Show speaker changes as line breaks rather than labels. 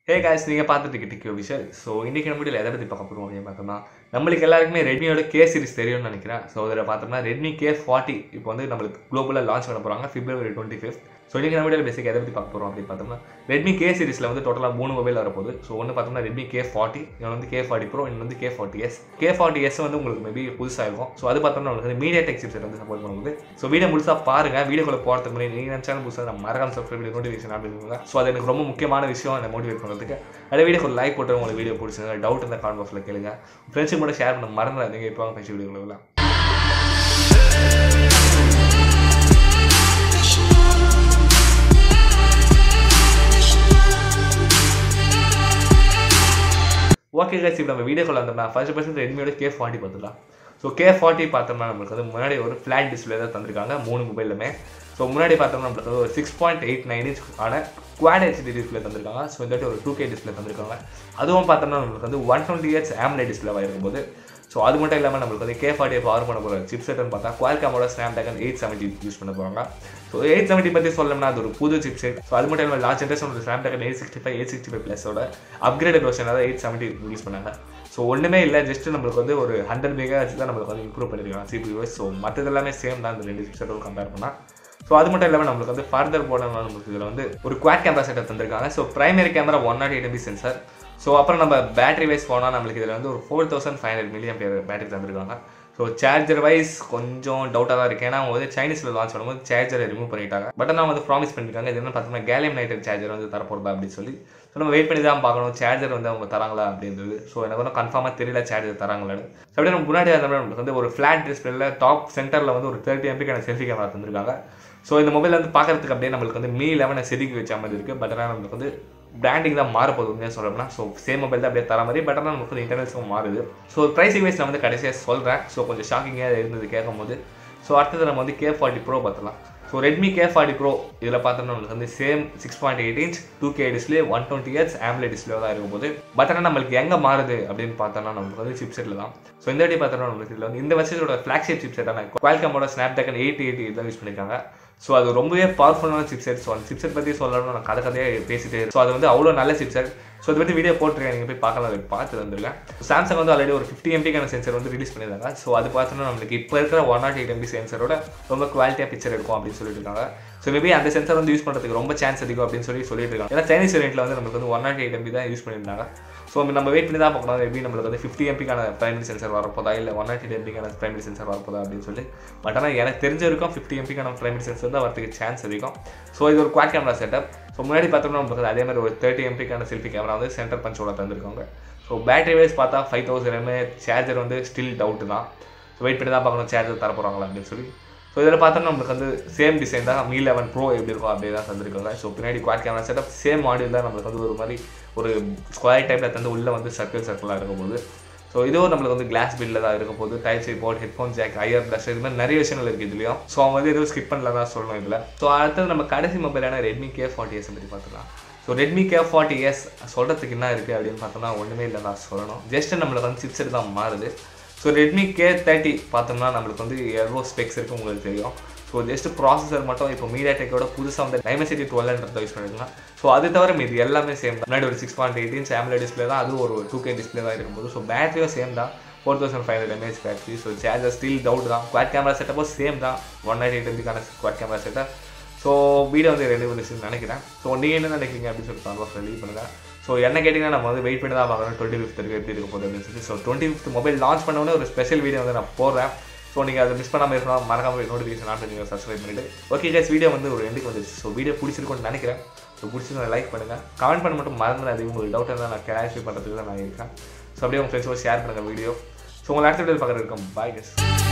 hey guys நீங்கள் பார்த்துட்டு இருக்க டிக்கோ விஷயம் ஸோ இன்றைக்கி நம்ம வீடியோவில் எதை பற்றி பார்க்க போகிறோம் அப்படின்னு பார்த்தோம்னா நம்மளுக்கு எல்லாருக்குமே ரெட்மியோட கே சீரிஸ் தெரியும்னு நினைக்கிறேன் ஸோ அதில் பார்த்தோம்னா ரெட்மி கே ஃபார்ட்டி இப்போ வந்து நம்மளுக்கு குளோபலாக லான்ச் பண்ண போகிறாங்க பிப்ரவரி டுவெண்ட்டி ஃபிஃப்த் ஸோ இன்றைக்கி நம்ம வீடியோவில் பேசிக் எதை பற்றி பார்க்க போகிறோம் அப்படின்னு பார்த்தோம்னா ரெட்மி கே சீரிஸில் வந்து டோட்டலாக மூணு மொபைல் வரப்போகுது ஸோ ஒன்று பார்த்தோம்னா ரெட்மி கே ஃபார்ட்டி இன்னொன்று வந்து கே ஃபார்ட்டி ப்ரோ இன்னொன்று வந்து K forty S K forty S வந்து உங்களுக்கு மேபி புதுசாக இருக்கும் ஸோ அது பார்த்தோம்னா உங்களுக்கு வந்து மீடியா டெக் சிப்ஸ் வந்து சப்போர்ட் பண்ணும்போது ஸோ வீடியோ முழுசாக பாருங்கள் வீடியோக்குள்ள போகிறதுக்கு முன்னாடி நீங்கள் நினச்சாலும் புதுசாக நம்ம மறக்காம சப்ஸ்கிரைப் பண்ணி நோட்டிஃபிகேஷன் அப்படின்னு ஸோ அது எனக்கு ரொம்ப முக்கியமான விஷயம் என்னை மோட்டிவேட் பண்ணுறதுக்கு அதே வீடியோக்கு ஒரு லைக் போட்டு உங்களுக்கு வீடியோ பிடிச்சிருந்தா டவுட் இருந்தால் காமெண்ட் பாக்ஸில் கேளுங்க ஃப்ரெண்ட்ஸுக்கு கூட ஷேர் பண்ண மறந்துடாதீங்க இப்போ வாங்க பேசி வீடியோக்குள்ள ஓகே கைஸ் இப்போ நம்ம வீடியோக்குள்ள வந்தோம்னா ஃபர்ஸ்ட் பர்சன்ட் ரெட்மியோட கே ஃபார்ட்டி பார்த்துக்கலாம் ஸோ கே ஃபார்ட்டி பார்த்தோம்னா நம்மளுக்கு வந்து முன்னாடி ஒரு ஃப்ளாட் டிஸ்பிளே தான் தந்திருக்காங்க மூணு மொபைலுமே ஸோ முன்னாடி பார்த்தோம்னா நம்மளுக்கு வந்து ஒரு six point eight nine inch ஆன குவாட் ஹெச்டி டிஸ்பிளே தந்திருக்காங்க ஸோ இந்த வாட்டி ஒரு டூ கே டிஸ்பிளே தந்திருக்காங்க அதுவும் பார்த்தோம்னா நம்மளுக்கு வந்து ஒன் டுவெண்ட்டி இயர்ஸ் ஆம்லே டிஸ்பிளேவாக இருக்கும்போது ஸோ அது மட்டும் இல்லாமல் நம்மளுக்கு வந்து கே ஃபார்ட்டி பவர் பண்ண போகிற சிப் செட்னு பார்த்தா குவால்காமோட Snapdragon eight seventy use பண்ண போகிறாங்க ஸோ எயிட் செவன்ட்டி பற்றி சொல்லணும்னா அது ஒரு புது சிப் செட் ஸோ அது மட்டும் இல்லாமல் லாஸ்ட் ஜென்ரேஷன் ஒரு Snapdragon eight sixty five eight sixty five ப்ளஸோட அப்கிரேட் வெர்ஷன் தான் எயிட் செவன்ட்டி யூஸ் பண்ணாங்க ஸோ ஒன்றுமே இல்லை ஜஸ்ட் நம்மளுக்கு வந்து ஒரு ஹண்ட்ரட் மெகா தான் நம்மளுக்கு வந்து இம்ப்ரூவ் பண்ணியிருக்காங்க சிபியூஎஸ் ஸோ மற்றது எல்லாமே சேம் தான் இந்த ரெண்டு சிப் செட்டோட கம்பேர் பண்ணால் ஸோ அது மட்டும் இல்லாமல் நம்மளுக்கு வந்து ஃபர்தர் போனோம்னா நம்மளுக்கு இதில் வந்து ஒரு குவாட் கேமரா செட்டப் தந்திருக்காங்க so primary camera one nought eight M P sensor so அப்புறம் நம்ம பேட்டரி வைஸ் போனால் நம்மளுக்கு இதில் வந்து ஒரு four thousand five hundred milliampere battery தந்திருக்காங்க ஸோ சார்ஜர் வைஸ் கொஞ்சம் டவுட்டாக தான் இருக்குது ஏன்னா அவங்க வந்து சைனீஸில் லான்ச் பண்ணும்போது சார்ஜரை ரிமூவ் பண்ணிட்டாங்க பட் ஆனால் வந்து ப்ராமிஸ் பண்ணியிருக்காங்க இது என்ன பார்த்தோம்னா கேலியம் நைட்ரட் சார்ஜர் வந்து தரப்போகிறதா அப்படின்னு சொல்லி ஸோ நம்ம வெயிட் பண்ணி தான் பார்க்கணும் சார்ஜர் வந்து அவங்க தராங்களா அப்படின்றது ஸோ எனக்கு வந்து கன்ஃபார்மாக தெரியல சார்ஜர் தராங்களான்னு ஸோ அப்படியே நம்ம முன்னாடி அந்த நம்மளுக்கு வந்து ஒரு ஃப்ளாட் டிஸ்பிளேல டாப் சென்டரில் வந்து ஒரு தேர்ட்டி எம்பிக்கான செல்ஃபி கேமரா தந்திருக்காங்க ஸோ இந்த மொபைல் வந்து பார்க்கறதுக்கு அப்படியே நம்மளுக்கு வந்து மீ லெவனை செதுக்கி வச்ச மாதிரி இருக்குது பட் ஆனால் நம்மளுக்கு வந்து பிராண்டிங் தான் மாற போகுது உண்மையாக சொல்லணும்னா ஸோ சேம் மொபைல் தான் அப்படியே தர மாதிரி பட் ஆனால் நமக்கு வந்து இன்டர்னல்ஸும் மாறுது ஸோ ப்ரைஸிங் வைஸ் நான் வந்து கடைசியாக சொல்கிறேன் ஸோ கொஞ்சம் ஷாக்கிங்காக இருந்தது கேட்கும் போது ஸோ அடுத்தது நம்ம வந்து கே ஃபார்ட்டி ப்ரோ பார்த்துலாம் so Redmi K forty pro இதில் பார்த்தோம்னா நம்மளுக்கு வந்து same six point eight inch two K display one twenty hertz AMOLED display தான் இருக்கும் போது பட் ஆனால் நம்மளுக்கு எங்கே மாறுது அப்படின்னு பார்த்தோம்னா நம்மளுக்கு வந்து சிப் செட்டில் தான் ஸோ இந்த வாட்டி பார்த்தோம்னா நம்மளுக்கு இதில் வந்து இந்த வருஷத்தோட ஃப்ளாக்ஷிப் சிப் செட்டான குவால்காமோட ஸ்னாப் ட்ராகன் எயிட்டி எயிட்டி தான் யூஸ் பண்ணியிருக்காங்க ஸோ அது ரொம்பவே பவர்ஃபுல்லான சிப்செட் ஸோ அந்த சிப்செட் பற்றி சொல்லணும்னு நான் கதை கதையாக பேசிட்டு ஸோ அது வந்து அவ்வளோ நல்ல சிப்செட் ஸோ அதை பற்றி வீடியோ போட்டிருக்கேன் நீங்கள் போய் பார்க்கலாம் அதை பார்த்து வந்திருக்கேன் சாம்சங் வந்து ஆல்ரெடி ஒரு ஃபிஃப்டி எம்பிக்கான சென்சர் வந்து ரிலீஸ் பண்ணியிருந்தாங்க ஸோ அது பார்த்தோன்னா நம்மளுக்கு இப்போ இருக்கிற ஒன் நாட் எயிட் எம்பி சென்சரோட ரொம்ப குவாலிட்டியாக பிக்சர் எடுக்கும் அப்படின்னு சொல்லிட்டு இருக்காங்க ஸோ மேபி அந்த சென்சர் வந்து யூஸ் பண்ணுறதுக்கு ரொம்ப சான்ஸ் அதிகம் அப்படின்னு சொல்லி சொல்லிட்டு இருக்காங்க ஏன்னா சைனீஸ் வேரியண்ட்டில் வந்து நம்மளுக்கு வந்து ஒன் நாட் எயிட் எம்பி தான் யூஸ் பண்ணியிருந்தாங்க ஸோ நம்ம வெயிட் பண்ணி தான் பார்க்கணும் எப்படி நம்மளுக்கு வந்து ஃபிஃப்டி எம்பிக்கான பிரைமரி சென்சர் வரப்போதா இல்லை ஒன் நாட் எயிட் எம்பிக்கான பிரைமரி சென்சர் வரப்போதா அப்படின்னு சொல்லி பட் ஆனால் எனக்கு தெரிஞ்ச வரைக்கும் ஃபிஃப்டி எம்பிக்கான பிரைமரி சென்சர் தான் வரதுக்கு சான்ஸ் அதிகம் ஸோ இது ஒரு குவாட் கேமரா செட்டப் ஸோ முன்னாடி பார்த்தோம்னா நம்மளுக்கு அதே மாதிரி ஒரு தேர்ட்டி எம்பிக்கான செல்ஃபி கேமரா வந்து சென்டர் பஞ்சோட தந்திருக்காங்க ஸோ பேட்டரி வைஸ் பார்த்தா ஃபைவ் தௌசண்ட் எம்ஏ சார்ஜர் வந்து ஸ்டில் டவுட் தான் ஸோ வெயிட் பண்ணி தான் பார்க்கணும் சார்ஜர் தர போகிறாங்களா அப்படின்னு சொல்லி ஸோ இதில் பார்த்தோம்னா நம்மளுக்கு வந்து சேம் டிசைன் தான் மீ லெவன் ப்ரோ எப்படி இருக்கும் அப்படியே தான் தந்திருக்காங்க ஸோ பின்னாடி quad camera setup same module தான் நம்மளுக்கு வந்து ஒரு மாதிரி ஒரு ஸ்கொயர் டைப்பில் தந்து உள்ளே வந்து சர்க்கிள் சர்க்கிளாக இருக்கும்போது ஸோ இதுவும் நம்மளுக்கு வந்து கிளாஸ் பில்லில் தான் இருக்கும் போது type C port headphone jack I R plus இது மாதிரி நிறைய விஷயங்கள் இருக்குது இதுலையும் ஸோ அவங்க வந்து எதுவும் ஸ்கிப் பண்ணல தான் சொல்லணும் இதில் ஸோ அடுத்தது நம்ம கடைசி மொபைலான ரெட்மி கே ஃபார்ட்டி எஸ் பற்றி பார்த்துக்கலாம் so Redmi K forty S சொல்கிறதுக்கு என்ன இருக்குது அப்படின்னு பார்த்தோம்னா ஒன்றுமே இல்லை நான் சொல்லணும் ஜஸ்ட் நம்மளுக்கு வந்து சிப்செட் தான் மாறுது ஸோ ரெட்மி கே தேர்ட்டி பார்த்தோம்னா நம்மளுக்கு வந்து எவ்வளோ ஸ்பெக்ஸ் இருக்குது உங்களுக்கு தெரியும் ஸோ ஜஸ்ட் ப்ராசஸர் மட்டும் இப்போ மீடியா டெக்கோட புதுசாக வந்து டைமசிட்டி டுவெல்ன்றத யூஸ் பண்ணிருக்கலாம் ஸோ அது தவிர மீது எல்லாமே சேம் தான் முன்னாடி ஒரு six point eight inch AMOLED display தான் அது ஒரு டூ கே டிஸ்பிளே தான் இருக்கும்போது ஸோ பேட்டரியும் சேம் தான் four thousand five hundred M A H battery so charger still doubt தான் குவாட் கேமரா செட்டப்பும் சேம் தான் ஒன் நைட் எயிட் எம்பிக்கான quad camera setup so video வந்து ரெண்டு வந்துச்சுன்னு நினைக்கிறேன் ஸோ நீங்கள் என்ன நினைக்கிறீங்க அப்படின்னு சொல்லிட்டு கான்வாஸ் லீவ் பண்ணுங்கள் ஸோ என்ன கேட்டிங்கன்னா நம்ம வந்து வெயிட் பண்ணி தான் பார்க்கணும் டுவெண்ட்டி ஃபிஃப்த் இருக்கு எப்படி இருக்க போகுது அப்படின்னு சொல்லி so twenty fifth mobile launch பண்ணோன்னே ஒரு ஸ்பெஷல் வீடியோ வந்து நான் போடுறேன் ஸோ நீங்கள் அதை மிஸ் பண்ணாமல் இருக்கணும் மறக்காம நோட்டிஃபிகேஷன் ஆன் பண்ணி சப்ஸ்கிரைப் பண்ணிட்டு ஓகே கேஸ் வீடியோ வந்து ஒரு எண்டுக்கு வந்துச்சு ஸோ வீடியோ பிடிச்சிருக்கும்னு நினைக்கிறேன் ஸோ பிடிச்சிருந்தா லைக் பண்ணுங்கள் கமெண்ட் பண்ண மட்டும் மறந்துடாது உங்களுக்கு டவுட் இருந்தால் நான் கிளாரிஃபை பண்ணுறதுக்கு தான் நான் இருக்கேன் ஸோ அப்படியே உங்கள் ஃப்ரெண்ட்ஸோட ஷேர் பண்ணுங்கள் வீடியோ ஸோ உங்களை அடுத்த வீடியோ பார்க்குறது இருக்கும் பாய் கேஸ்